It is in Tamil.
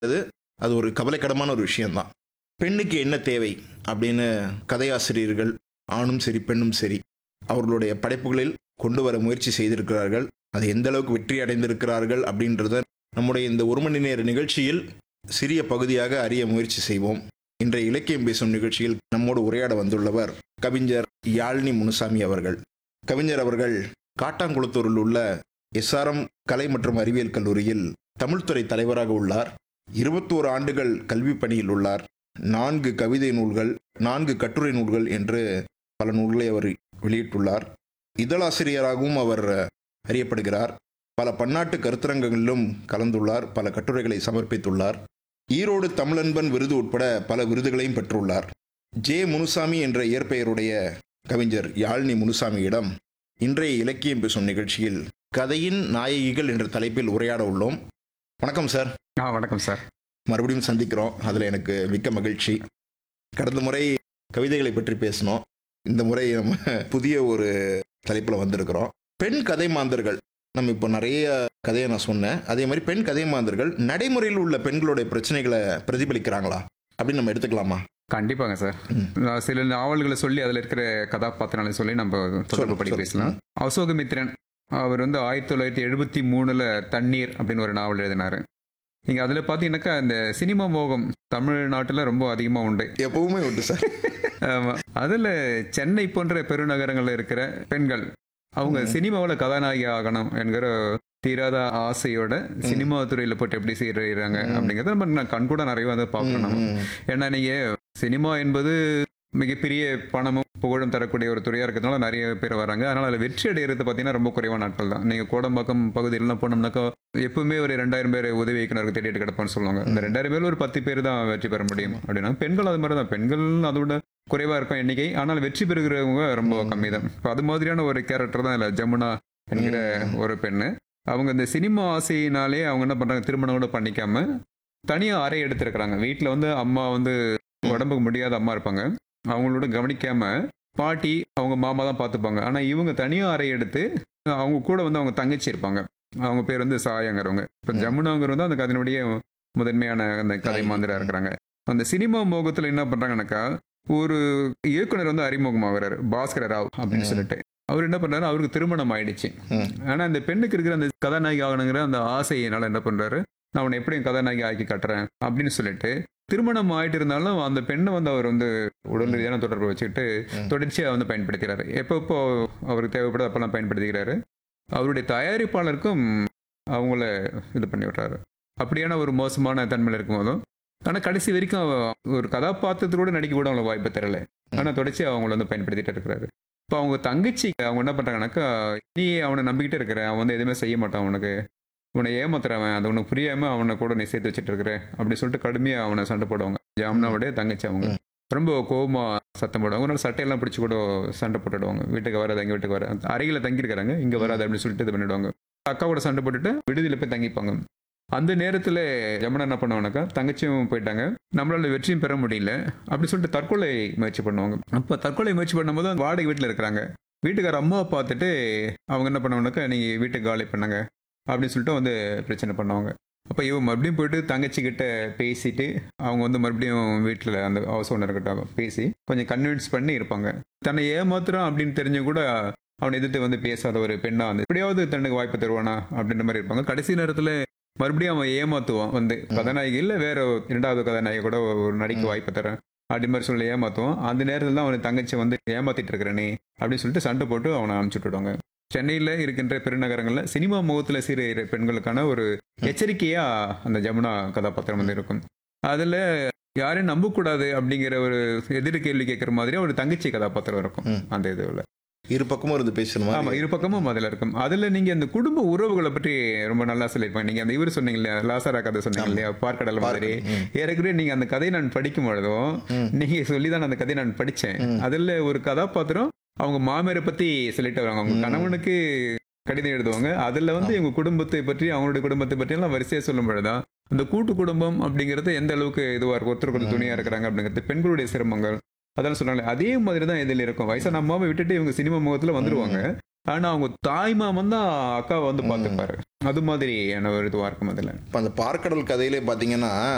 அது அது ஒரு கவலைக்கிடமான ஒரு விஷயம்தான் பெண்ணுக்கு என்ன தேவை அப்படின்னு கதையாசிரியர்கள் ஆணும் சரி பெண்ணும் சரி அவர்களுடைய படைப்புகளில் கொண்டு வர முயற்சி செய்திருக்கிறார்கள் அது எந்த அளவுக்கு வெற்றி அடைந்திருக்கிறார்கள் அப்படின்றத நம்முடைய இந்த ஒரு மணி நேர நிகழ்ச்சியில் சிறிய பகுதியாக அறிய முயற்சி செய்வோம் இன்றைய இலக்கியம் பேசும் நிகழ்ச்சியில் நம்மோடு உரையாட வந்துள்ளவர் கவிஞர் யாழ்னி முனுசாமி அவர்கள் கவிஞர் அவர்கள் காட்டாங்குளத்தூரில் உள்ள எஸ்ஆர்எம் கலை மற்றும் அறிவியல் கல்லூரியில் தமிழ்துறை தலைவராக உள்ளார் இருபத்தோரு ஆண்டுகள் கல்வி பணியில் உள்ளார் நான்கு கவிதை நூல்கள் நான்கு கட்டுரை நூல்கள் என்று பல நூல்களை அவர் வெளியிட்டுள்ளார் இதழாசிரியராகவும் அவர் அறியப்படுகிறார் பல பன்னாட்டு கருத்தரங்கங்களிலும் கலந்துள்ளார் பல கட்டுரைகளை சமர்ப்பித்துள்ளார் ஈரோடு தமிழன்பன் விருது உட்பட பல விருதுகளையும் பெற்றுள்ளார் ஜே முனுசாமி என்ற இயற்பெயருடைய கவிஞர் யாழ்னி முனுசாமியிடம் இன்றைய இலக்கியம் பேசும் நிகழ்ச்சியில் கதையின் நாயகிகள் என்ற தலைப்பில் உரையாட உள்ளோம் வணக்கம் சார் ஆ வணக்கம் சார் மறுபடியும் சந்திக்கிறோம் அதில் எனக்கு மிக்க மகிழ்ச்சி கடந்த முறை கவிதைகளை பற்றி பேசினோம் இந்த முறை நம்ம புதிய ஒரு தலைப்பில் வந்திருக்கிறோம் பெண் கதை மாந்தர்கள் நம்ம இப்போ நிறைய கதையை நான் சொன்னேன் அதே மாதிரி பெண் கதை மாந்தர்கள் நடைமுறையில் உள்ள பெண்களுடைய பிரச்சனைகளை பிரதிபலிக்கிறாங்களா அப்படின்னு நம்ம எடுத்துக்கலாமா கண்டிப்பாங்க சார் ம். நான் சில நாவல்களை சொல்லி அதில் இருக்கிற கதாபாத்திரங்களை சொல்லி நம்ம தொடர்பு படி சொல்லு. பேசலாம் அசோகமித்ரன் அவர் வந்து ஆயிரத்தி தொள்ளாயிரத்தி எழுபத்தி மூணுல தண்ணீர் அப்படின்னு ஒரு நாவல் எழுதினாரு நீங்க அதில் பார்த்தீங்கன்னாக்கா இந்த சினிமா மோகம் தமிழ்நாட்டில் ரொம்ப அதிகமாக உண்டு எப்பவுமே உண்டு சார் ஆமா. அதுல சென்னை போன்ற பெருநகரங்கள்ல இருக்கிற பெண்கள் அவங்க சினிமாவில் கதாநாயகி ஆகணும் என்கிற தீராத ஆசையோட சினிமா துறையில போட்டு எப்படி செய்யறாங்க அப்படிங்கறத நம்ம நான் கண்கூட நிறைய வந்து பார்க்கணும் ம், ஏன்னா நீங்க சினிமா என்பது மிகப்பெரிய பணமும் புகழும் தரக்கூடிய ஒரு துறையா இருக்கிறதுனால நிறைய பேர் வராங்க அதனால அதுல வெற்றி அடைகிறது பார்த்தீங்கன்னா ரொம்ப குறைவான நாட்கள் தான் நீங்க கோடம்பாக்கம் பகுதியிலாம் போனோம்னாக்கா எப்பவுமே ஒரு ரெண்டாயிரம் பேர் உதவி இயக்குனருக்கு தேடிட்டு கிடப்பான்னு சொல்லுவாங்க இந்த ரெண்டாயிரம் பேர் ஒரு பத்து பேர் தான் வெற்றி பெற முடியும் அப்படின்னா பெண்கள் அது மாதிரி தான் பெண்கள் அதோட குறைவா இருக்கும் எண்ணிக்கை ஆனால் வெற்றி பெறுகிறவங்க ரொம்ப கம்மி தான் இப்போ அது மாதிரியான ஒரு கேரக்டர் தான் இல்லை ஜமுனா என்கிற ஒரு பெண்ணு அவங்க இந்த சினிமா ஆசையினாலே அவங்க என்ன பண்றாங்க திருமணம் கூட பண்ணிக்காம தனியா அறை எடுத்திருக்கிறாங்க வீட்டில் வந்து அம்மா வந்து உடம்புக்கு முடியாத அம்மா இருப்பாங்க அவங்களோட கவனிக்காம பாட்டி அவங்க மாமா தான் பார்த்துப்பாங்க ஆனா இவங்க தனியா அறை எடுத்து அவங்க கூட வந்து அவங்க தங்கச்சி இருப்பாங்க அவங்க பேர் வந்து சாயங்கிறவங்க இப்போ ஜமுனாங்கிறவங்க தான் அந்த கதையினுடைய முதன்மையான அந்த கதை மாந்திரா இருக்கிறாங்க அந்த சினிமா மோகத்துல என்ன பண்றாங்கன்னாக்கா ஒரு இயக்குனர் வந்து அறிமுகமாகிறாரு பாஸ்கர ராவ் அப்படின்னு சொல்லிட்டு அவர் என்ன பண்றாரு அவருக்கு திருமணம் ஆயிடுச்சு ம். ஆனா அந்த பெண்ணுக்கு இருக்கிற அந்த கதாநாயகி ஆகணுங்கிற அந்த ஆசையினால என்ன பண்றாரு நான் உன்னை எப்படியும் கதாநாயகி ஆக்கி காட்டுறேன் அப்படின்னு சொல்லிட்டு திருமணம் ஆயிட்டு இருந்தாலும் அந்த பெண்ணை வந்து அவர் வந்து உடல் ரீதியான தொடர்பு வச்சுக்கிட்டு ம். தொடர்ச்சியாக வந்து பயன்படுத்துகிறாரு எப்பப்போ அவருக்கு தேவைப்பட அப்பெல்லாம் பயன்படுத்திக்கிறாரு அவருடைய தயாரிப்பாளருக்கும் அவங்கள இது பண்ணி விடுறாரு அப்படியான ஒரு மோசமான தன்மையில் இருக்கும்போதும் ஆனால் கடைசி வரைக்கும் அவ ஒரு கதாபாத்திரத்தோட நடிக்க கூட அவங்களுக்கு வாய்ப்பு தரல ஆனால் தொடர்ச்சி அவங்கள வந்து பயன்படுத்திட்டு இருக்கிறாரு இப்போ அவங்க தங்கச்சி அவங்க என்ன பண்ணுறாங்கனாக்கா நீ அவனை நம்பிக்கிட்டே இருக்கிற அவன் வந்து எதுவுமே செய்ய மாட்டான் அவனுக்கு உன்னை ஏமாத்துறவன் அது உனக்கு புரியாம அவனை கூட நீ சேர்த்து வச்சுட்டு இருக்கிற அப்படி சொல்லிட்டு கடுமையா அவனை சண்டை போடுவாங்க ஜாம்னாவுடைய தங்கச்சி அவங்க ரொம்ப கோவமா சத்தம் போடுவாங்க ஒரு நாள் சட்டையெல்லாம் பிடிச்சி கூட சண்டை போட்டுடுவாங்க வீட்டுக்கு வராது எங்க வீட்டுக்கு வர அருகில தங்கியிருக்கிறாங்க இங்க வராது அப்படின்னு சொல்லிட்டு இது பண்ணிடுவாங்க அக்காவோட சண்டை போட்டுட்டு விடுதியில போய் தங்கிப்பாங்க அந்த நேரத்துல யமுனா என்ன பண்ணுவானாக்கா தங்கச்சியும் போயிட்டாங்க நம்மளால வெற்றியும் பெற முடியல அப்படி சொல்லிட்டு தற்கொலை முயற்சி பண்ணுவாங்க அப்ப தற்கொலை முயற்சி பண்ணும்போது அந்த வாடகை வீட்டுல இருக்கிறாங்க வீட்டுக்கார அம்மாவை பார்த்துட்டு அவங்க என்ன பண்ணுவாங்கனாக்கா நீங்க வீட்டுக்கு காலி பண்ணுங்க அப்படின்னு சொல்லிட்டு வந்து பிரச்சனை பண்ணுவாங்க அப்போ இவன் மறுபடியும் போயிட்டு தங்கச்சி கிட்ட பேசிட்டு அவங்க வந்து மறுபடியும் வீட்டில் அந்த ஹவுஸ் ஓனர் கிட்ட பேசி கொஞ்சம் கன்வின்ஸ் பண்ணி இருப்பாங்க தன்னை ஏமாத்துறான் அப்படின்னு தெரிஞ்சு கூட அவனை எதிர்த்து வந்து பேசாத ஒரு பெண்ணா வந்து எப்படியாவது தன்னுக்கு வாய்ப்பு தருவானா அப்படின்ற மாதிரி இருப்பாங்க கடைசி நேரத்தில் மறுபடியும் அவன் ஏமாத்துவான் வந்து கதாநாயகி இல்லை வேற ஒரு இரண்டாவது கதாநாயகி கூட ஒரு நடிக்க வாய்ப்பு தரேன் அப்படி மாதிரி சொல்லி ஏமாத்துவான் அந்த நேரத்தில் தான் அவன் தங்கச்சி வந்து ஏமாத்திட்டு இருக்கிறனே அப்படின்னு சொல்லிட்டு சண்டை போட்டு அவனை அனுப்பிச்சுட்டு விடுவாங்க சென்னையில் இருக்கின்ற பெருநகரங்களில் சினிமா முகத்தில் சீர பெண்களுக்கான ஒரு எச்சரிக்கையா அந்த ஜமுனா கதாபாத்திரம் வந்து இருக்கும் அதுல யாரையும் நம்பக்கூடாது அப்படிங்கிற ஒரு எதிர் கேள்வி கேட்கிற மாதிரி ஒரு தங்கச்சி கதாபாத்திரம் இருக்கும் ம். அந்த இதுல இரு பக்கமும் இருந்து பேசணுமா ஆமா இரு பக்கமும் அதுல இருக்கும் அதுல நீங்க அந்த குடும்ப உறவுகளை பற்றி ரொம்ப நல்லா சொல்லியிருப்பாங்க நீங்க அந்த இவர் சொன்னீங்க இல்லையா லாசாரா கதை சொன்னீங்க இல்லையா பார்க்கடல் மாதிரி ம். ஏற்கனவே நீங்க அந்த கதையை நான் படிக்கும் பொழுதும் ம். நீங்க சொல்லிதான் அந்த கதையை நான் படிச்சேன் அதுல ஒரு கதாபாத்திரம் அவங்க மாமியாரை பத்தி சொல்லிட்டு வராங்க அவங்க கணவனுக்கு கடிதம் எழுதுவாங்க அதுல வந்து இவங்க குடும்பத்தை பற்றி அவங்களுடைய குடும்பத்தை பற்றி எல்லாம் வரிசையா சொல்லும் பொழுதுதான் அந்த கூட்டு குடும்பம் அப்படிங்கிறது எந்த அளவுக்கு இதுவா இருக்கும் ஒருத்தருக்கு ஒருத்தர் துணியா இருக்கிறாங்க அப்படிங்கிறது பெண்களுடைய சிரமங்கள் அதெல்லாம் சொன்னாங்க அதே மாதிரி தான் இதில் இருக்கும் வயசான அம்மாவை விட்டுட்டு இவங்க சினிமா முகத்துல வந்துருவாங்க ஆனா அவங்க தாய் மாமன் தான் அக்காவை வந்து பார்த்துப்பாரு அது மாதிரியான ஒரு இதுவா இருக்கும் அதுல இப்போ அந்த பார்க்கடல் கதையிலே பார்த்தீங்கன்னா